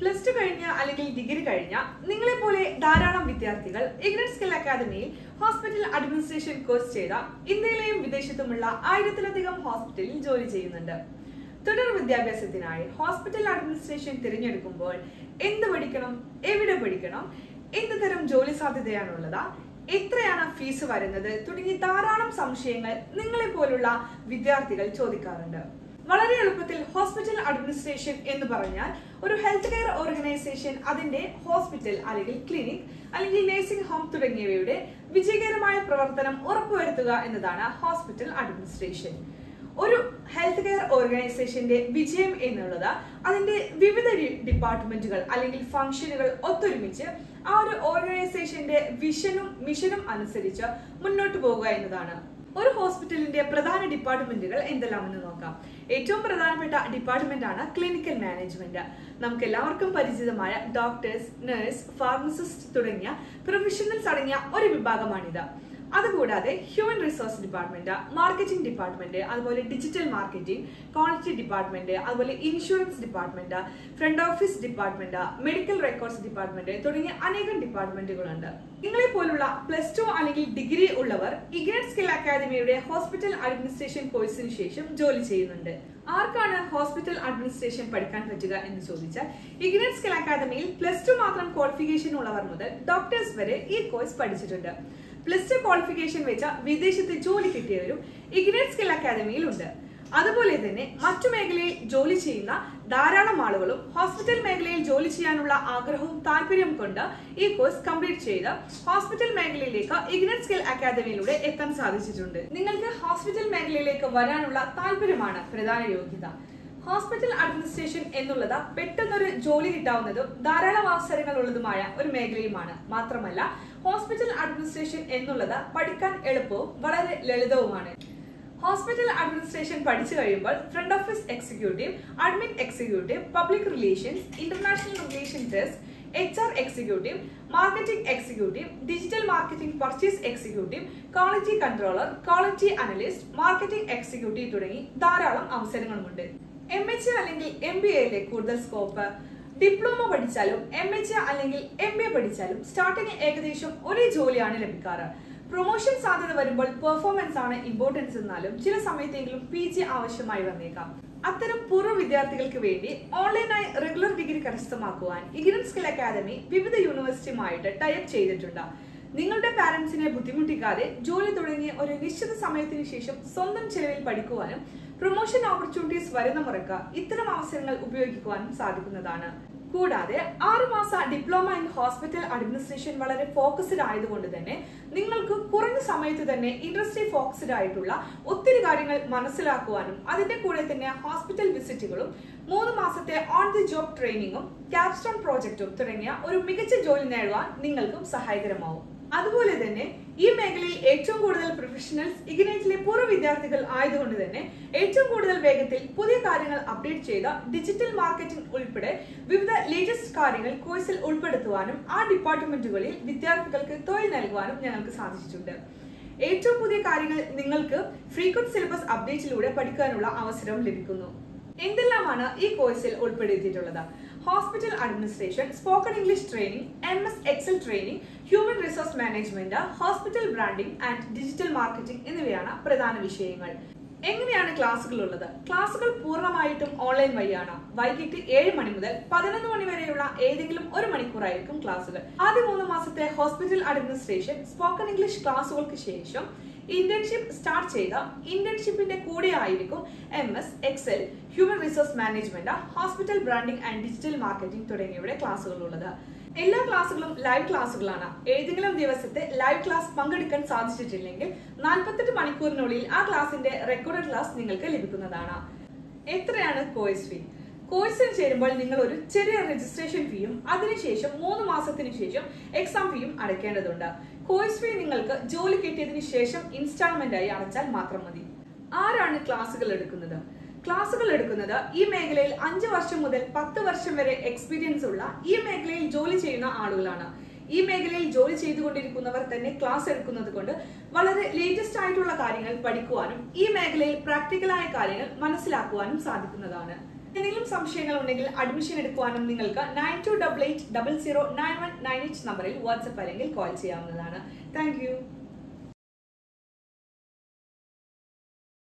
plus two കഴിഞ്ഞ അല്ലെങ്കിൽ degree കഴിഞ്ഞ നിങ്ങളെ പോലെ ധാരാളം വിദ്യാർത്ഥികൾ ഇഗ്നറ്റ് സ്കിൽ അക്കാദമിയിൽ ഹോസ്പിറ്റൽ അഡ്മിനിസ്ട്രേഷൻ കോഴ്സ് ചെയ്ത ഇന്ത്യയിലെയും വിദേശത്തുമുള്ള ആയിരത്തിലധികം ഹോസ്പിറ്റലിൽ ജോലി ചെയ്യുന്നുണ്ട് തുടർ വിദ്യാഭ്യാസത്തിനായി ഹോസ്പിറ്റൽ അഡ്മിനിസ്ട്രേഷൻ തിരഞ്ഞെടുക്കുമ്പോൾ എന്ത് പഠിക്കണം എവിടെ പഠിക്കണം എന്ത് തരം ജോലി സാധ്യതയാണുള്ളത് എത്രയാണ് ഫീസ് വരുന്നത് തുടങ്ങി ധാരാളം സംശയങ്ങൾ നിങ്ങളെ പോലുള്ള വിദ്യാർത്ഥികൾ ചോദിക്കാറുണ്ട് വളരെ എളുപ്പത്തിൽ ഹോസ്പിറ്റൽ അഡ്മിനിസ്ട്രേഷൻ എന്ന് പറഞ്ഞാൽ ഒരു ഹെൽത്ത് കെയർ ഓർഗനൈസേഷൻ അതിന്റെ ഹോസ്പിറ്റൽ അല്ലെങ്കിൽ ക്ലിനിക് അല്ലെങ്കിൽ നഴ്സിംഗ് ഹോം തുടങ്ങിയവയുടെ വിജയകരമായ പ്രവർത്തനം ഉറപ്പുവരുത്തുക എന്നതാണ് ഹോസ്പിറ്റൽ അഡ്മിനിസ്ട്രേഷൻ ഒരു ഹെൽത്ത് കെയർ ഓർഗനൈസേഷന്റെ വിജയം എന്നുള്ളത് അതിന്റെ വിവിധ ഡി- ഡിപ്പാർട്ട്മെന്റുകൾ അല്ലെങ്കിൽ ഫംഗ്ഷനുകൾ ഒത്തൊരുമിച്ച് ആ ഒരു ഓർഗനൈസേഷന്റെ വിഷനും മിഷനും അനുസരിച്ച് മുന്നോട്ട് പോകുക എന്നതാണ് ഒരു ഹോസ്പിറ്റലിന്റെ പ്രധാന ഡിപ്പാർട്ട്മെന്റുകൾ എന്തെല്ലാമെന്ന് നോക്കാം ഏറ്റവും പ്രധാനപ്പെട്ട ഡിപ്പാർട്ട്മെന്റ് ആണ് ക്ലിനിക്കൽ മാനേജ്മെന്റ് നമുക്ക് എല്ലാവർക്കും പരിചിതമായ ഡോക്ടേഴ്സ് നഴ്സ് ഫാർമസിസ്റ്റ് തുടങ്ങിയ പ്രൊഫഷണൽസ് അടങ്ങിയ ഒരു വിഭാഗമാണിത് അതുകൂടാതെ human resource department marketing department അതുപോലെ ഡിജിറ്റൽ മാർക്കറ്റിംഗ് ക്വാളിറ്റി ഡിപ്പാർട്ട്മെന്റ് അതുപോലെ insurance department front office department medical records department തുടങ്ങിയ അനേകം ഡിപ്പാർട്ട്മെന്റുകളുണ്ട് നിങ്ങളെ പോലുള്ള പ്ലസ് ടു അല്ലെങ്കിൽ ഡിഗ്രി ഉള്ളവർ ഇഗ്നറ്റ് സ്കിൽ അക്കാദമിയുടെ ഹോസ്പിറ്റൽ അഡ്മിനിസ്ട്രേഷൻ കോഴ്സിന് ശേഷം ജോലി ചെയ്യുന്നുണ്ട് ആർക്കാണ് ഹോസ്പിറ്റൽ അഡ്മിനിസ്ട്രേഷൻ പഠിക്കാൻ പറ്റുക എന്ന് ചോദിച്ചാൽ ഇഗ്നറ്റ് സ്കിൽ അക്കാദമിയിൽ പ്ലസ് ടു മാത്രം ക്വാളിഫിക്കേഷൻ ഉള്ളവർ മുതൽ ഡോക്ടേഴ്സ് വരെ ഈ കോഴ്സ് പഠിച്ചിട്ടുണ്ട് പ്ലസ് ടു ക്വാളിഫിക്കേഷൻ വെച്ച വിദേശത്ത് ജോലി കിട്ടിയവരും ഇഗ്നറ്റ് സ്കിൽ അക്കാദമിയിൽ ഉണ്ട് അതുപോലെ തന്നെ മറ്റു മേഖലയിൽ ജോലി ചെയ്യുന്ന ധാരാളം ആളുകളും ഹോസ്പിറ്റൽ മേഖലയിൽ ജോലി ചെയ്യാനുള്ള ആഗ്രഹവും താല്പര്യവും കൊണ്ട് ഈ കോഴ്സ് കംപ്ലീറ്റ് ചെയ്ത് ഹോസ്പിറ്റൽ മേഖലയിലേക്ക് ഇഗ്നറ്റ് സ്കിൽ അക്കാദമിയിലൂടെ എത്താൻ സാധിച്ചിട്ടുണ്ട് നിങ്ങൾക്ക് ഹോസ്പിറ്റൽ മേഖലയിലേക്ക് വരാനുള്ള താല്പര്യമാണ് പ്രധാന യോഗ്യത ഹോസ്പിറ്റൽ അഡ്മിനിസ്ട്രേഷൻ എന്നുള്ളത് പെട്ടെന്നൊരു ജോലി കിട്ടാവുന്നതും ധാരാളം അവസരങ്ങൾ ഉള്ളതുമായ ഒരു മേഖലയുമാണ് മാത്രമല്ല ഹോസ്പിറ്റൽ അഡ്മിനിസ്ട്രേഷൻ എന്നുള്ളത് പഠിക്കാൻ എളുപ്പവും വളരെ ലളിതവുമാണ് ഹോസ്പിറ്റൽ അഡ്മിനിസ്ട്രേഷൻ പഠിച്ചു കഴിയുമ്പോൾ front office executive admin executive public relations international relation desk H R executive marketing executive digital marketing purchase executive quality controller quality analyst marketing executive തുടങ്ങി ധാരാളം അവസരങ്ങളുമുണ്ട് എം എച്ച് അല്ലെങ്കിൽ എം ബി എയിലെ കൂടുതൽ scope diploma പഠിച്ചാലും M H അല്ലെങ്കിൽ M B A പഠിച്ചാലും starting ഏകദേശം ഒരേ ജോലിയാണ് ലഭിക്കാറ് പ്രൊമോഷൻ സാധ്യത വരുമ്പോൾ പെർഫോമൻസ് ആണ് ഇമ്പോർട്ടൻസ് എന്നാലും ചില സമയത്തെങ്കിലും പി ജി ആവശ്യമായി വന്നേക്കാം അത്തരം പൂർവ്വ വിദ്യാർത്ഥികൾക്ക് വേണ്ടി ഓൺലൈനായി റെഗുലർ ഡിഗ്രി കരസ്ഥമാക്കുവാൻ ഇഗ്നറ്റ് സ്കിൽ അക്കാദമി വിവിധ യൂണിവേഴ്സിറ്റിയുമായിട്ട് ടൈപ്പ് ചെയ്തിട്ടുണ്ട് നിങ്ങളുടെ പാരന്റ്സിനെ ബുദ്ധിമുട്ടിക്കാതെ ജോലി തുടങ്ങിയ ഒരു നിശ്ചിത സമയത്തിന് ശേഷം സ്വന്തം ചെലവിൽ പഠിക്കുവാനും പ്രൊമോഷൻ ഓപ്പർച്യൂണിറ്റീസ് വരുന്ന മുറക്ക് ഇത്തരം അവസരങ്ങൾ ഉപയോഗിക്കുവാനും സാധിക്കുന്നതാണ് കൂടാതെ ആറുമാസ ഡിപ്ലോമ ഇൻ ഹോസ്പിറ്റൽ അഡ്മിനിസ്ട്രേഷൻ വളരെ ഫോക്കസ്ഡ് ആയതുകൊണ്ട് തന്നെ നിങ്ങൾക്ക് കുറഞ്ഞ സമയത്ത് തന്നെ ഇൻഡസ്ട്രി ഫോക്കസ്ഡ് ആയിട്ടുള്ള ഒത്തിരി കാര്യങ്ങൾ മനസ്സിലാക്കുവാനും അതിന്റെ കൂടെ തന്നെ ഹോസ്പിറ്റൽ വിസിറ്റുകളും മൂന്ന് മാസത്തെ ഓൺ ദി ജോബ് ട്രെയിനിങ്ങും ക്യാപ്സ്റ്റോൺ പ്രോജക്റ്റും തുടങ്ങിയ ഒരു മികച്ച ജോലി നേടുവാൻ നിങ്ങൾക്കും സഹായകരമാവും അതുപോലെ തന്നെ ഈ മേഖലയിൽ ഏറ്റവും കൂടുതൽ പ്രൊഫഷണൽസ് ഇഗ്നൈറ്റിലെ പൂർവ്വ വിദ്യാർത്ഥികൾ ആയതുകൊണ്ട് തന്നെ ഏറ്റവും കൂടുതൽ വേഗത്തിൽ പുതിയ കാര്യങ്ങൾ അപ്ഡേറ്റ് ചെയ്ത ഡിജിറ്റൽ മാർക്കറ്റിംഗ് ഉൾപ്പെടെ വിവിധ ലേറ്റസ്റ്റ് കാര്യങ്ങൾ കോഴ്സിൽ ഉൾപ്പെടുത്തുവാനും ആ ഡിപ്പാർട്ട്മെന്റുകളിൽ വിദ്യാർത്ഥികൾക്ക് തൊഴിൽ നൽകുവാനും ഞങ്ങൾക്ക് സാധിച്ചിട്ടുണ്ട് ഏറ്റവും പുതിയ കാര്യങ്ങൾ നിങ്ങൾക്ക് ഫ്രീക്വന്റ് സിലബസ് അപ്ഡേറ്റിലൂടെ പഠിക്കാനുള്ള അവസരം ലഭിക്കുന്നു എന്തെല്ലാമാണ് ഈ കോഴ്സിൽ ഉൾപ്പെടുത്തിയിട്ടുള്ളത് hospital administration spoken English training M S Excel training human resource management hospital branding and digital marketing എന്നിവയാണ് പ്രധാന വിഷയങ്ങൾ എങ്ങനെയാണ് ക്ലാസ്സുകൾ ഉള്ളത് ക്ലാസ്സുകൾ പൂർണ്ണമായിട്ടും ഓൺലൈൻ വഴിയാണ് വൈകിട്ട് ഏഴ് മണി മുതൽ പതിനൊന്ന് മണി വരെയുള്ള ഏതെങ്കിലും ഒരു മണിക്കൂറായിരിക്കും ക്ലാസ്സുകൾ ആദ്യ മൂന്ന് മാസത്തെ ഹോസ്പിറ്റൽ അഡ്മിനിസ്ട്രേഷൻ സ്പോക്കൺ ഇംഗ്ലീഷ് ക്ലാസ്സുകൾക്ക് ശേഷം ഇന്റേൺഷിപ്പ് സ്റ്റാർട്ട് ചെയ്ത ഇന്റേൺഷിപ്പിന്റെ കൂടെ ആയിരിക്കും M S Excel human resource management hospital branding and digital marketing തുടങ്ങിയവയുടെ ക്ലാസ്സുകൾ ഉള്ളത് എല്ലാ ക്ലാസ്സുകളും ലൈവ് ക്ലാസ്സുകളാണ് ഏതെങ്കിലും ദിവസത്തെ ലൈവ് ക്ലാസ് പങ്കെടുക്കാൻ സാധിച്ചിട്ടില്ലെങ്കിൽ നാൽപ്പത്തെട്ട് മണിക്കൂറിനുള്ളിൽ ആ ക്ലാസിന്റെ റെക്കോർഡ് ക്ലാസ് നിങ്ങൾക്ക് ലഭിക്കുന്നതാണ് എത്രയാണ് കോഴ്സ് ഫീ കോഴ്സിൽ ചേരുമ്പോൾ നിങ്ങൾ ഒരു ചെറിയ രജിസ്ട്രേഷൻ ഫീയും അതിനുശേഷം മൂന്ന് മാസത്തിന് ശേഷം എക്സാം ഫീയും അടയ്ക്കേണ്ടതുണ്ട് കോഴ്സ് ഫീ നിങ്ങൾക്ക് ജോലി കിട്ടിയതിനു ശേഷം ഇൻസ്റ്റാൾമെന്റ് ആയി അടച്ചാൽ മാത്രം മതി ആരാണ് ക്ലാസ്സുകൾ എടുക്കുന്നത് ക്ലാസ്സുകൾ എടുക്കുന്നത് ഈ മേഖലയിൽ അഞ്ച് വർഷം മുതൽ പത്ത് വർഷം വരെ എക്സ്പീരിയൻസ് ഉള്ള ഈ മേഖലയിൽ ജോലി ചെയ്യുന്ന ആളുകളാണ് ഈ മേഖലയിൽ ജോലി ചെയ്തുകൊണ്ടിരിക്കുന്നവർ തന്നെ ക്ലാസ് എടുക്കുന്നത് കൊണ്ട് വളരെ ലേറ്റസ്റ്റ് ആയിട്ടുള്ള കാര്യങ്ങൾ പഠിക്കുവാനും ഈ മേഖലയിൽ പ്രാക്ടിക്കലായ കാര്യങ്ങൾ മനസ്സിലാക്കുവാനും സാധിക്കുന്നതാണ് എന്തെങ്കിലും സംശയങ്ങൾ ഉണ്ടെങ്കിൽ അഡ്മിഷൻ എടുക്കുവാനും നിങ്ങൾക്ക് nine two double eight double zero nine one nine eight നമ്പറിൽ വാട്സപ്പ് അല്ലെങ്കിൽ കോൾ ചെയ്യാവുന്നതാണ് താങ്ക്